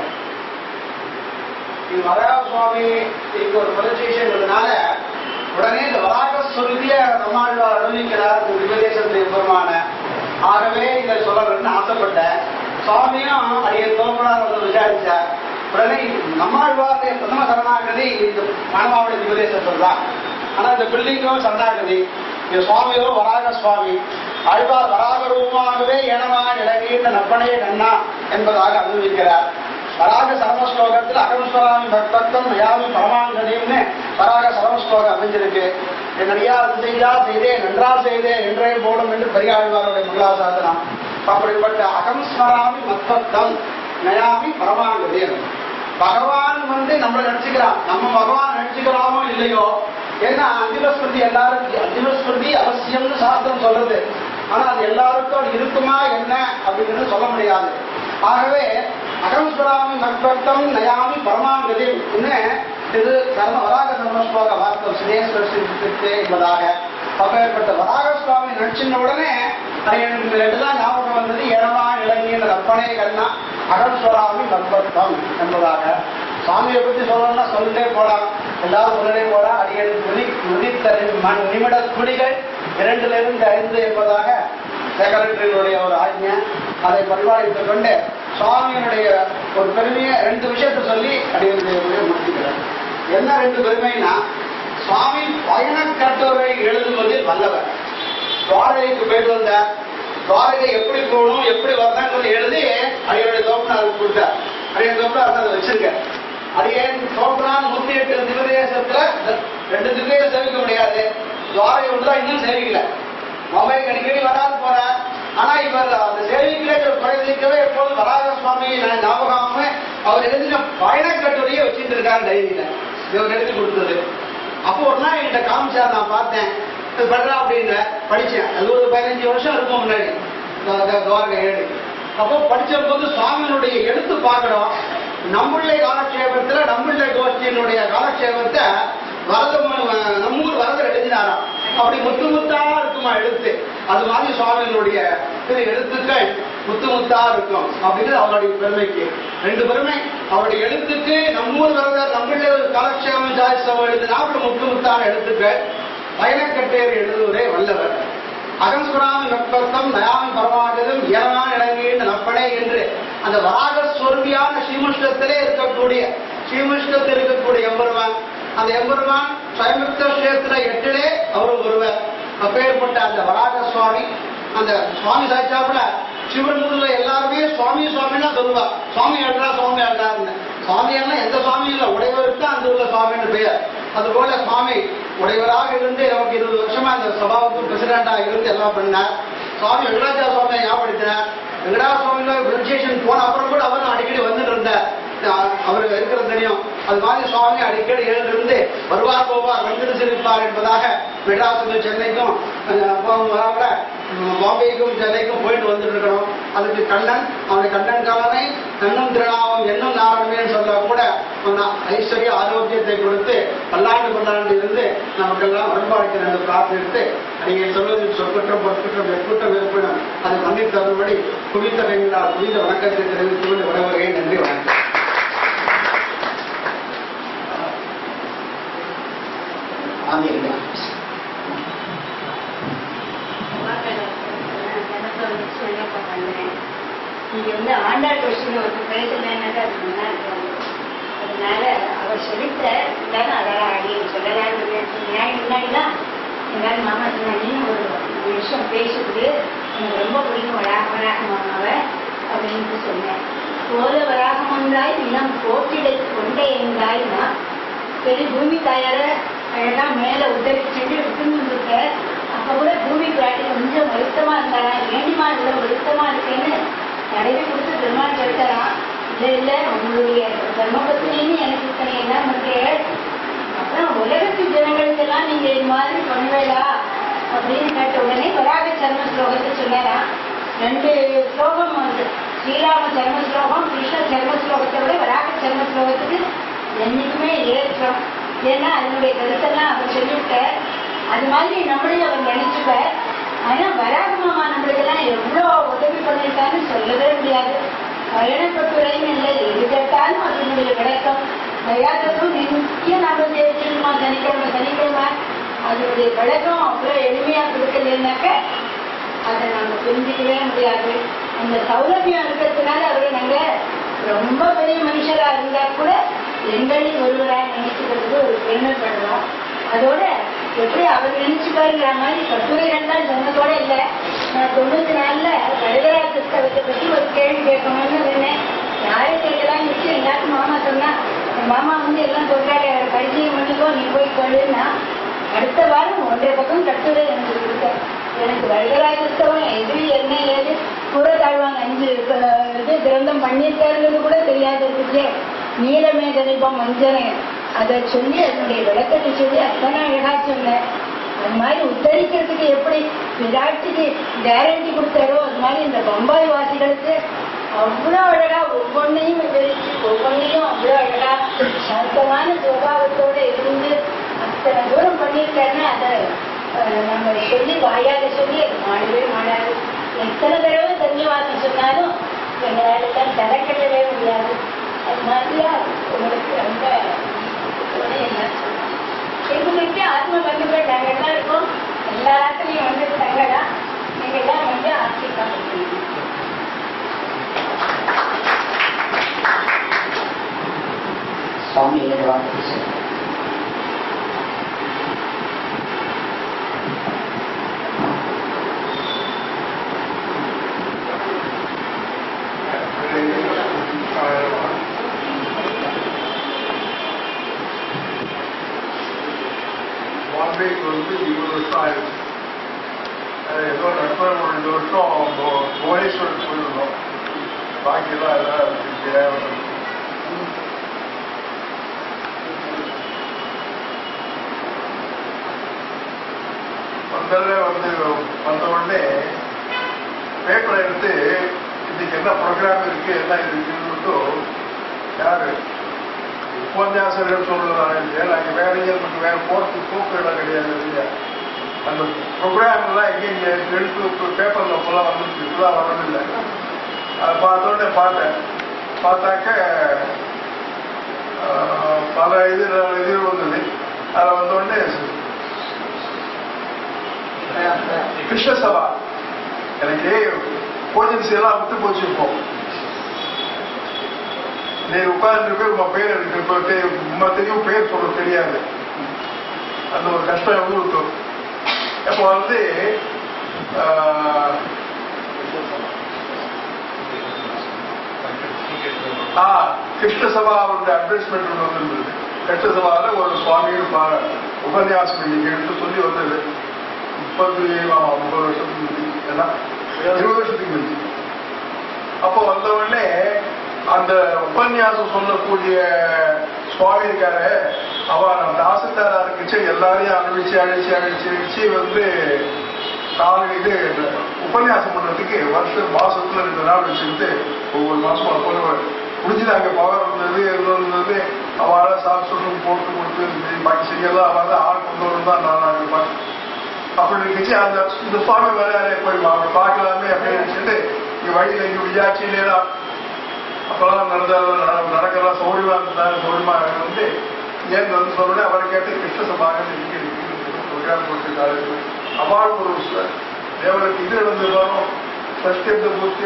இது வராக சுவாமி இங்க ஒரு பிரதேசங்கிறதுனால உடனே இந்த வராக சொல்லிய நம்மாழ்வார் அனுபவிக்கிறார் இந்த விபதேசத்தை பெருமான ஆகவே இதை சொல்லணும்னு ஆசைப்பட்டேன் சுவாமியும் அடைய தோப்பனார் வந்து விசாரிச்சார் உடனே நம்மாழ்வாருடைய பிரதம சரணாகதி இந்த மாணவாவுடைய விபதேசம் சொல்றான் ஆனா இந்த பில்டிங்கும் சரணாகதி இந்த சுவாமியோ வராக சுவாமி ஆழ்வார் வராக ரூபமாகவே ஏனமா இலங்கையின் நப்பனையே கண்ணா என்பதாக அனுபவிக்கிறார் வராக சரமஸ்லோகத்தில் அகம்ஸ்வராமி பக்தம் நயாமி பரமாங்கதியம்னு வராக சரமஸ்லோகம் அமைஞ்சிருக்கு என்னடியா அது செய்தா செய்தே நன்றால் செய்தே என்றே போடும் என்று பெரியாழ்வாருடைய மங்களாசாசனம் அப்படிப்பட்ட அகம்ஸ்வராமி மத்பக்தம் நயாமி பரமாங்கதியம் பகவான் வந்து நம்மளை நினைச்சுக்கிறான் நம்ம பகவான் நினைச்சுக்கிறாமோ இல்லையோ ஏன்னா அந்திமஸ்மிருதி எல்லாருக்கும் அந்திமஸ்மிருதி அவசியம்னு சாஸ்திரம் சொல்றது ஆனா அது எல்லாருக்கும் அது இருக்குமா என்ன அப்படிங்கிறது சொல்ல முடியாது ஆகவே அகம்ஸ்வராமி மத்பக்தம் நயாமி பரமாங்கதி இது கர்ம வராக சர்மஸ்லோக வார்த்தம் சிதேஸ்வரே என்பதாக அப்பேற்பட்ட வராக சுவாமி நடிச்சின உடனே அது எனக்கு இந்த ரெண்டு தான் ஞாபகம் வந்தது ஏழமா இளங்கிய அப்பனே கண்ணா அகம்ஸ்வராமி மத்பக்தம் என்பதாக சுவாமியை பத்தி சொல்லணும்னா சொல்லிட்டே போலாம் எல்லாரும் சொல்லிட்டே போலாம் அடியனுக்கு நுனி நுனித்தரின் மண் நிமிட குடிகள் இரண்டுல இருந்து ஐந்து என்பதாக செக்ரட்டரியுடைய ஒரு ஆజ్ఞை அதை பரிபாலித்துக் கொண்டு சுவாமியினுடைய ஒரு பெருமையை ரெண்டு விஷயத்தை சொல்லி அடியனுடைய உரையை முடிச்சுக்கிறேன் என்ன ரெண்டு பெருமைனா சுவாமி பயண கட்டுரை எழுதுவதில் வல்லவர் துவாரகைக்கு போயிட்டு வந்த துவாரகை எப்படி போகணும் எப்படி வரணுங்கிறது எழுதி அடியோடைய தோப்பனாருக்கு கொடுத்தார் அடியோட தோப்பனார் அதை வச்சிருக்க அடியேன் தோப்பனார் நூத்தி எட்டு திவதேசத்துல ரெண்டு திவதேசம் சேவிக்க முடியாது துவாரகை ஒன்றுதான் இன்னும் சேவிக்கல மொபைல் அடிக்கடி வராது போற ஆனா இவர் அந்த சேவிக்கல குறைந்திருக்கவே எப்போதும் வராத சுவாமி நான் ஞாபகமே அவர் எழுதின பயண கட்டுரையை வச்சிட்டு இருக்காரு டைரியில இவர் எழுதி கொடுத்தது அப்போ ஒரு நாள் என்கிட்ட காமிச்சார் நான் பார்த்தேன் அது பண்றா அப்படின்னு படிச்சேன் அது ஒரு பதினஞ்சு வருஷம் இருக்கும் முன்னாடி த- த- துவாரகை ஏழு அப்போ படிச்ச போது சுவாமியினுடைய எடுத்து பார்க்கணும் நம்முடைய காலக்ஷேபத்துல நம்முடைய கோஷ்டியினுடைய காலக்ஷேபத்தை வரத நம்மூர் வரதர் எழுதினாராம் அப்படி முத்து முத்தா இருக்குமா எழுத்து அது மாதிரி சுவாமியினுடைய திரு எழுத்துக்கள் முத்து முத்தா இருக்கும் அப்படின்னு அவருடைய பெருமைக்கு ரெண்டு பெருமை அவருடைய எழுத்துக்கு நம்மூர் வரதர் நம்முடைய காலக்ஷேபம் சாதிசம் எழுதினா அப்படி முத்து முத்தான எழுத்துக்கள் பயணக்கட்டேர் எழுதுவதே வல்லவர் அகங்குராம நட்பத்தம் நயாமி பரமாகதம் இயலான் இறங்கின்ற நப்படை என்று அந்த வராக சொர்வியான ஸ்ரீமுஷ்டத்திலே இருக்கக்கூடிய ஸ்ரீமுஷ்டத்தில் இருக்கக்கூடிய எம்பெருமான் அந்த எம்பெருமான் சயமித்த கஷேத்திர எட்டிலே அவரும் ஒருவர் அப்பேற்பட்ட அந்த வராக சுவாமி அந்த சுவாமி சாய்ச்சாப்புல சிவன் முதல்ல எல்லாருமே சுவாமி சுவாமின்னா சொல்லுவா சுவாமி அல்றா சுவாமி அல்றாருன்னு சுவாமி எல்லாம் எந்த சுவாமியும் இல்லை உடையவருக்கு அந்த உள்ள சுவாமின்னு பெயர் அதுபோல சுவாமி உடையவராக இருந்து நமக்கு இருபது வருஷமா அந்த சபாவுக்கு பிரசிடண்டா இருந்து எல்லாம் பண்ணார் சுவாமி வெங்கடாச்சா சுவாமியை ஞாபகப்படுத்தினார் வெங்கடா சுவாமியில ரிஜிஸ்ட்ரேஷன் போன அப்புறம் கூட அவரும் அடிக்கடி வந்துட்டு இருந்தார் அஹ் அவர் இருக்கிற தெரியும் அது மாதிரி சுவாமி அடிக்கடி எழுந்திருந்து வருவார் போவார் வந்து சிரிப்பார் என்பதாக மெட்ராஸுக்கும் சென்னைக்கும் அஹ் போகும் வராமல உம், பாம்பேக்கும் சென்னைக்கும் போயிட்டு வந்துட்டு இருக்கணும் அதுக்கு கண்ணன் அவனுடைய கண்ணன் காலனை கண்ணன் திருநாமம் என்னும் நாரணமேன்னு சொல்ல கூட அவன் ஐஸ்வர்ய ஆரோக்கியத்தை கொடுத்து பல்லாண்டு பல்லாண்டு இருந்து நமக்கெல்லாம் உடன்பாடுக்கு என்று பிரார்த்தித்து நீங்கள் சொல்வதில் சொற்குற்றம் பொற்குற்றம் வெற்குற்றம் இருப்பினும் அதை மன்னித்து தரும்படி குவித்த வேண்டால் குவிந்த வணக்கத்தை தெரிவித்து கொண்டு விடைபெறுகிறேன் நன்றி வணக்கம் ஆங்கிலம் இங்க வந்து ஆண்டாள் கொஸ்டின் ஒரு பேசுறேன்னாக்கா அது நல்லா இருக்கும் அதனால அவர் சொல்லித்த இருந்தாலும் அதெல்லாம் அடி சொல்லலாம்னு நியாயம் முன்னாடிலாம் எல்லாரும் மாமா சொன்னா நீ ஒரு ஒரு விஷயம் பேசுறது எனக்கு ரொம்ப பிடிக்கும் வராக வராக மாமாவை அப்படின்ட்டு சொன்னேன் போல வராகம் வந்தாய் இனம் போட்டிடை கொண்டே என்றாய்னா பெரிய பூமி தாயார அழகா மேல உதவி செஞ்சு விட்டுருக்க அப்ப கூட பூமி பிராட்டி கொஞ்சம் வருத்தமா இருந்தாரா ஏண்டிமா இல்ல வருத்தமா இருக்கேன்னு தடவி கொடுத்து பெருமாள் கேட்டாராம் இல்ல இல்ல உங்களுடைய தர்மபத்தினு எனக்கு இத்தனை எல்லாம் இருக்கு அப்புறம் உலகத்து ஜனங்களுக்கெல்லாம் நீங்க இது மாதிரி பண்ணுவேலா அப்படின்னு கேட்ட உடனே வராக சர்ம ஸ்லோகத்தை சொன்னாராம் ரெண்டு ஸ்லோகம் வந்து ஸ்ரீராம சர்ம ஸ்லோகம் கிருஷ்ண சர்ம ஸ்லோகத்தை விட வராக சர்ம ஸ்லோகத்துக்கு என்னைக்குமே ஏற்றம் ஏன்னா அதனுடைய கருத்தெல்லாம் அவர் சொல்லிவிட்டார் அது மாதிரி நம்மளையும் அவர் நினைச்சுப்பார் ஆனா வராக மாமா நம்மளுக்கெல்லாம் எவ்வளவு உதவி பண்ணியிருக்காருன்னு சொல்லவே முடியாது பயணப்பட்டுரையும் இல்லை எது கேட்டாலும் அதனுடைய விளக்கம் தயாரிப்பும் நித்திய நாம தேவச்சிருமா சனிக்கிழமை சனிக்கிழமை அதனுடைய விளக்கம் அவ்வளவு எளிமையா கொடுக்கலன்னாக்க அதை நாம புரிஞ்சுக்கவே முடியாது அந்த சௌலபியம் இருக்கிறதுனால அவரை நாங்க ரொம்ப பெரிய மனுஷரா இருந்தா கூட எங்களில் ஒருவரா நினைச்சுக்கிறது ஒரு பெருமைப்படுறோம் அதோட எப்படி அவர் நினைச்சுப்பாருங்கிற மாதிரி கட்டுரைகள்லாம் சொன்னதோட இல்ல நான் தொண்ணூத்தி நாலுல கடுகரா புஸ்தகத்தை பத்தி ஒரு கேள்வி கேட்கணும்னு இருந்தேன் யாரை கேட்கலாம் வச்சு எல்லாருக்கும் மாமா சொன்னா என் மாமா வந்து எல்லாம் சொல்றாரு அவர் பரிச்சயம் பண்ணிக்கோ நீ போய் கொள்ளுன்னா அடுத்த வாரம் ஒன்றரை பக்கம் கட்டுரை எனக்கு கொடுத்தார் எனக்கு வரதராஜ புஸ்தகம் எது என்ன ஏது கூட தாழ்வாங்க அஞ்சு அஹ், இது கிரந்தம் பண்ணியிருக்காருங்கிறது கூட தெரியாததுக்கே நீலமேக தீபம் மஞ்சனை அதை சொல்லி அதனுடைய விளக்கத்தை சொல்லி அத்தனை அழகா சொன்னேன் அது மாதிரி உத்தரிக்கிறதுக்கு எப்படி விராட்டிக்கு கேரண்டி கொடுத்தாரோ அது மாதிரி இந்த பம்பாய் வாசிகளுக்கு அவ்வளோ அழகா ஒவ்வொன்றையும் விவரிச்சு ஒவ்வொன்றையும் அவ்வளோ அழகா சாந்தமான சுபாவத்தோட இருந்து அத்தனை தூரம் பண்ணியிருக்காருன்னா அதை அஹ், நம்ம சொல்லி வாயால சொல்லி அது மாடவே மாடாது எத்தனை தடவை தன்யவாதம் சொன்னாலும் எங்களால தான் தலைக்கட்டவே முடியாது அது மாதிரியா உங்களுக்கு ரொம்ப என்ன எங்களுக்கு ஆத்ம பந்துக்கள் நாங்கள் எல்லாம் இருக்கோம் எல்லா ராத்திரியும் வந்து தங்கலாம் நீங்க எல்லாம் வந்து ஆசிரியர் சுவாமி ஏழு வார்த்தை சொல்லுங்க பாம்பேக்கு வந்து இருபது வருஷம் ஆயிடுச்சு அது ஏதோ நண்பர் ஒரு ரெண்டு வருஷம் பு- புவனேஸ்வர் போயிருந்தோம் பாக்கியெல்லாம் எல்லாம் இருக்கு. முதல்ல வந்து வந்த உடனே பேப்பர் எடுத்து இன்னைக்கு என்ன ப்ரோக்ராம் இருக்கு என்ன இருக்குன்னு யாரு உபன்யாசகர்கள் சொல்றாங்க நாங்கள் வேற எங்கேயும் நமக்கு வேற போறதுக்கு தூக்க இடம் கிடையாது இல்லையா அந்த ப்ரோக்ராம் எல்லாம் எங்க இங்க எடுத்து பேப்பர்ல ஃபுல்லா வந்துருக்கு இப்பதான் வரதில்லை அதை பார்த்த உடனே பார்த்தேன் பார்த்தாக்க ஆஹ், பல இது இது வந்தது அதில் வந்த உடனே கிருஷ்ண சபா எனக்கு கோஜன்சி எல்லாம் விட்டு போச்சு இப்போ நீ உட்கார்ந்து உங்க பேர் இருக்கு இப்போ தெ- மத்தனையும் பேர் சொல்ல தெரியாது அந்த ஒரு கஷ்டம் எவ்வளவு இருக்கும் இப்போ வந்து ஆஹ், ஆ கிருஷ்ண சபாவுடைய அட்வர்டைஸ்மெண்ட் ஒன்று வந்திருந்தது கிருஷ்ண சபாவில் ஒரு சுவாமியும் பா- உபன்யாசம் இன்னைக்கு எடுத்து சொல்லி வந்தது முப்பது ஆமா, முப்பது வருஷத்துக்கு முந்தி எல்லாம் இருபது வருஷத்துக்கு முந்தி அப்போ வந்த உடனே அந்த உபன்யாசம் சொல்லக்கூடிய சுவாமி இருக்காரு அவ நம்ம தாசில்தாரா இருக்குச்சு எல்லாரையும் அழிச்சு அழிச்சு அழிச்சு அழிச்சு வந்து நாலு இது உபன்யாசம் பண்றதுக்கு வருஷம் மாசத்துல ரெண்டு நாள் வச்சுக்கிட்டு ஒவ்வொரு மாசமும் அப்போ முடிஞ்சுதாங்க பவர் இருந்தது எதுவும் இருந்தது அவளை சாப்பிட்டு போட்டு கொடுத்து பாக்கி செய்யலாம் அவள் தான் ஆள் கொண்டு வரும் தான் நான் இருப்பேன் அப்படி இருந்துச்சு அந்த இந்த சுவாமி வரையாரே போய் அவரை பார்க்கலாமே அப்படின்னு நினைச்சிட்டு இங்க வழியில இங்க விஜயாச்சி நேரம் அப்பெல்லாம் நடந்த நடக்கலாம் சௌரியமா இருந்தாங்க சௌரியமா வந்து ஏன் வந்து சொல்லுங்க அவரை கேட்டு கிருஷ்ண சபாகன் இருக்கு ப்ரோக்ராம் கொடுத்துருக்காரு அவார்டு ஒரு ச- தேவருக்கு இது நடந்ததும் சஷ்டியத்தை பூர்த்தி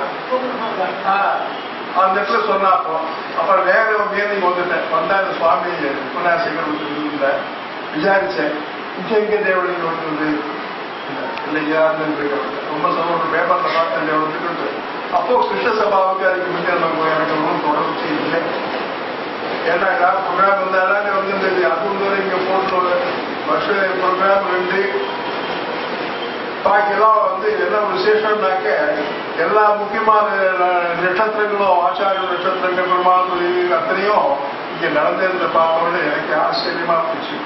அந்த இடத்துல சொன்னா அப்போ அப்புறம் வேற மேலிங் வந்துட்டேன் வந்தா இந்த சுவாமி உபன்யாசிகள் இருந்தேன் விசாரிச்சேன் இங்க எங்க தேவலிங்க வந்தது இல்லை யாருன்னு ரொம்ப சந்தோஷம் பேப்பர்ல பார்த்தேன் தேவலிட்டு அப்போ கிருஷ்ண சபாவுக்கு அதுக்கு முன்னே நம்ம எனக்கு ஒன்றும் தொடர்ச்சி இல்லை ஏன்னா ப்ரோக்ராம் இருந்தாலே வந்து அது வந்து இங்க போட்டு வருஷ ப்ரோக்ராம் ரெண்டு பாக்கியெல்லாம் வந்து என்ன விசேஷம்னாக்க எல்லா முக்கியமான ந- நட்சத்திரங்களும் ஆச்சாரிய நட்சத்திரங்கள் பெருமாள் தொழில் அத்தனையும் இங்க நடந்திருந்த பார்த்தோன்னு எனக்கு ஆச்சரியமா போச்சு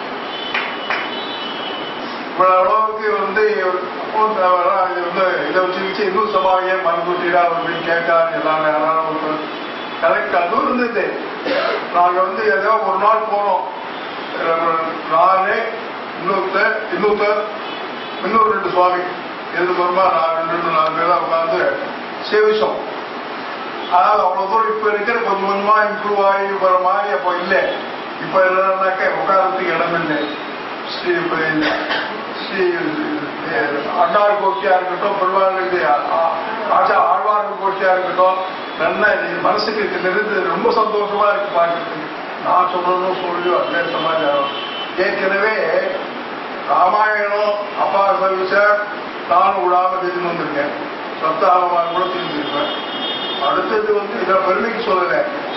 இவ்வளவு அளவுக்கு வந்து அப்போ தவறா இது வந்து இதை வச்சு வச்சு இந்து சபாவையே மறுபூட்டிடா அப்படின்னு கேட்காது எல்லாம் யாராலும் கரெக்ட் அதுவும் இருந்தது நாங்க வந்து ஏதோ ஒரு நாள் போனோம் அஹ் நானு இன்னொருத்தர் இன்னொருத்தர் இன்னொரு ரெண்டு சுவாமி எது வருமா நான் ரெண்டு ரெண்டு நாலு பேர் தான் உட்காந்து சேவிச்சோம் அதாவது அவ்வளவு தூரம் இப்ப இருக்கிற கொஞ்சம் கொஞ்சமா இம்ப்ரூவ் ஆகி வர மாதிரி அப்போ இல்லை இப்ப என்னன்னாக்க உட்காரத்துக்கு இடம் இல்லை ஸ்ரீ இப்ப இந்த ஸ்ரீ அஹ், அண்டாள் கோஷ்டியா இருக்கட்டும் பெருவாளுக்கு ஆச்சா ஆழ்வார் கோஷ்டியா இருக்கட்டும் நல்லா இது மனசுக்கு இருந்து ரொம்ப சந்தோஷமா இருக்கு பார்க்கறதுக்கு நான் சொல்லணும் சொல்லியோ அதே சமாச்சாரம் ஏற்கனவே ராமாயணம் அப்பா சர்வீஸ நானும் விடாம தெரிஞ்சு வந்திருக்கேன் சப்தாகமாக கூட தெரிஞ்சிருப்பேன் அடுத்தது வந்து இதை பெருமைக்கு சொல்லல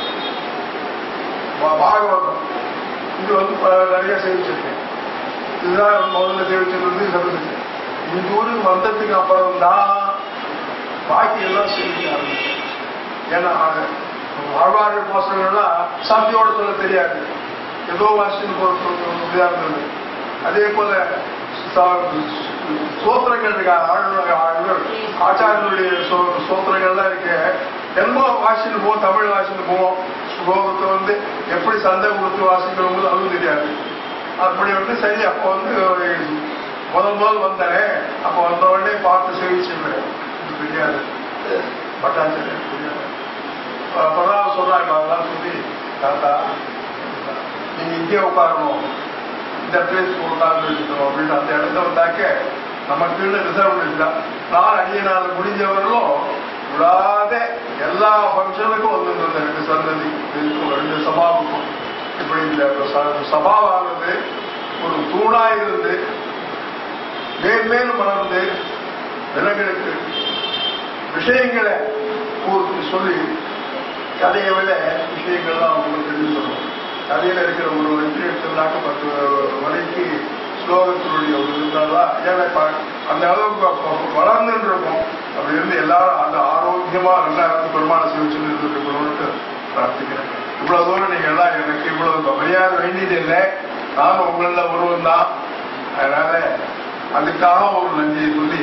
பா- பாகவதம் இது வந்து ப- நிறைய சேவிச்சிருக்கேன் இதுதான் முதல்ல சேவிச்சிருந்து சர்வீஸ் இந்த ஊருக்கு வந்ததுக்கு அப்புறம் தான் பாக்கி எல்லாம் சேவிக்க ஆரம்பிச்சேன் ஏன்னா வாழ்வாழ் போசங்கள்லாம் சாந்தியோட சொல்ல தெரியாது ஏதோ வாசின்னு போற முடியாது இருந்தது அதே போல சோத்திரங்கள் இருக்கு ஆழ்வார் ஆழ்வார் ஆச்சாரியனுடைய சோ- சோத்திரங்கள்லாம் இருக்கு என்னமோ வாசிட்டு போவோம் தமிழ் வாசிட்டு போவோம் ஸ்லோகத்தை வந்து எப்படி சந்தை கொடுத்து வாசிக்கணும் அதுவும் தெரியாது அப்படி வந்து சரி அப்போ வந்து ஒரு முதல் முதல் வந்தேன் அப்போ வந்த உடனே பார்த்து சேவிச்சுருவேன் இது தெரியாது பட்டாச்சாரியர் தெரியாது அப்பதான் சொல்றாங்க அதெல்லாம் சொல்லி தாத்தா நீங்க இங்கே உட்காரணும் இந்த பிளேஸ் உட்கார்ந்து இருக்கணும் அப்படின்னு அந்த இடத்த வந்தாக்க நமக்குன்னு ரிசர்வ் தான் நான் அடியனால் முடிஞ்சவர்களும் விடாத எல்லா ஃபங்க்ஷனுக்கும் வந்து இந்த ரெண்டு சந்ததி இதுக்கும் ரெண்டு சபாவுக்கும் இப்படி இந்த ச- சபாவானது ஒரு தூணா இருந்து மேன்மேலும் வளர்ந்து விலங்களுக்கு விஷயங்களை ஊருக்கு சொல்லி கதையை விட விஷயங்கள்லாம் அவங்களுக்கு தெரிஞ்சு சொல்லணும் கதையில இருக்கிற ஒரு வரி எடுத்தோம்னாக்க பத்து வரைக்கு ஸ்லோகத்தினுடைய ஒரு இருந்தால்தான் ஏன்னா இப்ப அந்த அளவுக்கு அப்ப வளர்ந்துட்டு இருக்கும் அப்படி இருந்து எல்லாரும் அந்த ஆரோக்கியமா நல்லா இருந்து பெருமான சிவச்சுன்னு இருக்கணும்னு பிரார்த்திக்கிறேன் இவ்வளவு தூரம் நீங்க எல்லாம் எனக்கு இவ்வளவு மரியாதை வேண்டியது இல்லை நானும் உங்கள ஒருவன் தான் அதனால அதுக்காக ஒரு நன்றியை சொல்லி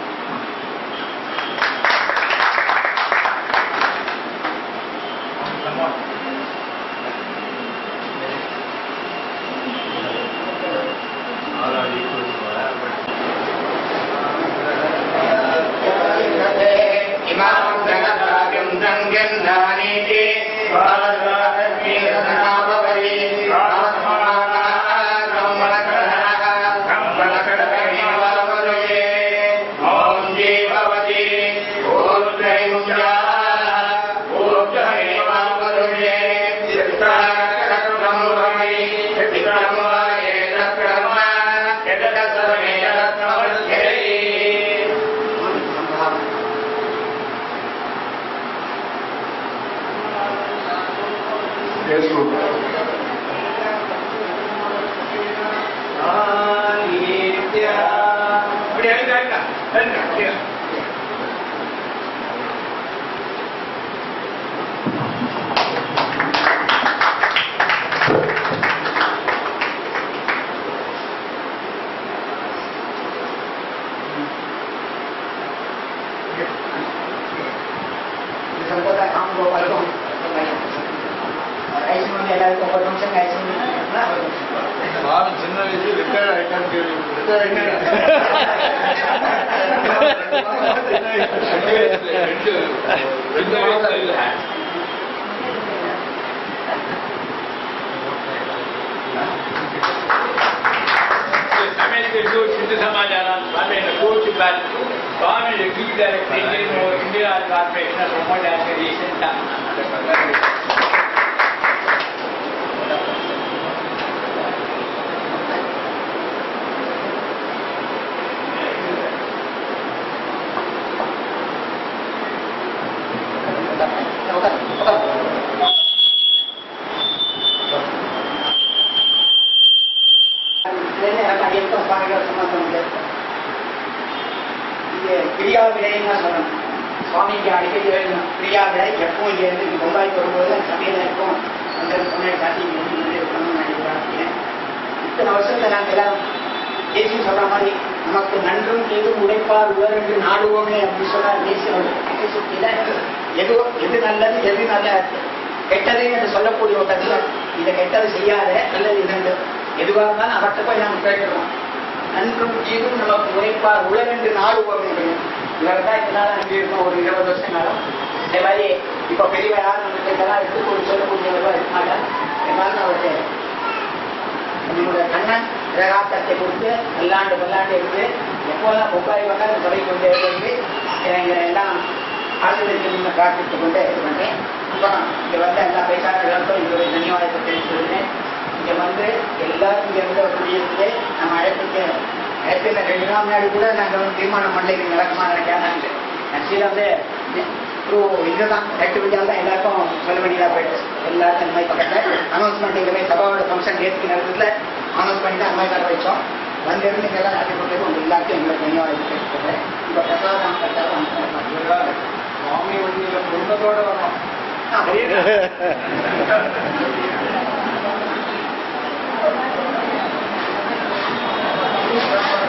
பேசுவோம் संपूर्ण काम गोपाल को ஐஸ் பண்ணி எல்லாருக்கும் ஒரு நிமிஷம் ஐஸ் பண்ணி பாபு சின்ன வயசு ரிட்டையர்ட் ஆயிட்டான்னு சமயத்திற்கு சிந்து சமாச்சாரம் சுவாமி என்ன கோச்சுப்பார் Swami executive director India corporation ரொம்ப ரீசெண்டாக பிரியா விடைன்னு சொல்லணும் சுவாமிக்கு அடிக்கடி எழுதணும் பிரியா விடை எப்பவும் இங்க இருந்து இங்க பொம்பாய்க்கு வரும்போது சமையல் இருக்கும் அந்த சமையல் காட்டி இங்க வந்து இங்கே இருக்கணும்னு நினைக்கிறேன் இத்தனை வருஷத்துல நாங்க எல்லாரும் இயேசு சொல்ற மாதிரி நமக்கு நன்றும் எதுவும் உழைப்பார் உவர் என்று நாடுவோமே அப்படின்னு சொன்னார் இயேசு சுத்தில எது எது நல்லது எது நல்ல கெட்டது என்று சொல்லக்கூடிய ஒரு இடத்துல இதை கெட்டது செய்யாத நல்லது இரண்டு எதுவாக இருந்தாலும் அவர்கிட்ட போய் நாம கேட்கிறோம் நன்றும் தீதும் நமக்கு உழைப்பார் உலர் என்று நாடுவோம் இவர் தான் இதனால அங்கே இருக்கோம் ஒரு இருபது வருஷம் காலம் இதே மாதிரி இப்ப பெரியவர் யாரும் நமக்கு இதெல்லாம் எடுத்து கொண்டு சொல்லக்கூடியவர்களா இருக்காங்க இருந்தாலும் அவருக்கு நம்மளுடைய கண்ணன் பிரகாசத்தை கொடுத்து பல்லாண்டு பல்லாண்டு இருந்து எப்போதெல்லாம் பொங்காய் வந்தால் தொடங்கி கொண்டே இருந்து இவங்க எல்லாம் ஆளுநருக்கு முன்ன பிரார்த்தித்துக் கொண்டே இருக்கின்றேன் அப்புறம் இங்க வந்த எல்லா பேசாளர்களுக்கும் எங்களுடைய தன்யவாதத்தை தெரிவித்துள்ளேன் இங்க வந்து எல்லாரும் இங்க இருந்து குடியிருந்து நம்ம அழைப்புக்கு அழைப்பில் ரெண்டு நாள் முன்னாடி கூட நாங்கள் வந்து தீர்மானம் பண்ணல இது நடக்குமா நினைக்காதான்ட்டு ஆக்சுவலாக வந்து த்ரூ இதுதான் எட்டு விடியால் தான் எல்லாருக்கும் சொல்ல வேண்டியதாக போயிட்டு எல்லாருக்கும் இந்த மாதிரி பக்கத்தில் அனௌன்ஸ்மெண்ட் இந்த மாதிரி சபாவோட ஃபங்க்ஷன் நேற்று நடந்ததுல அனௌன்ஸ் பண்ணிட்டு அந்த மாதிரி வர வச்சோம் வந்திருந்து இங்க எல்லாம் நாட்டி கொண்டு உங்க எல்லாத்தையும் எங்களை தனியாக தெரிவிக்கிறேன் இப்போ பிரசாதம் பிரசாதம் சுவாமி வண்டியில குடும்பத்தோட வரோம் ஆ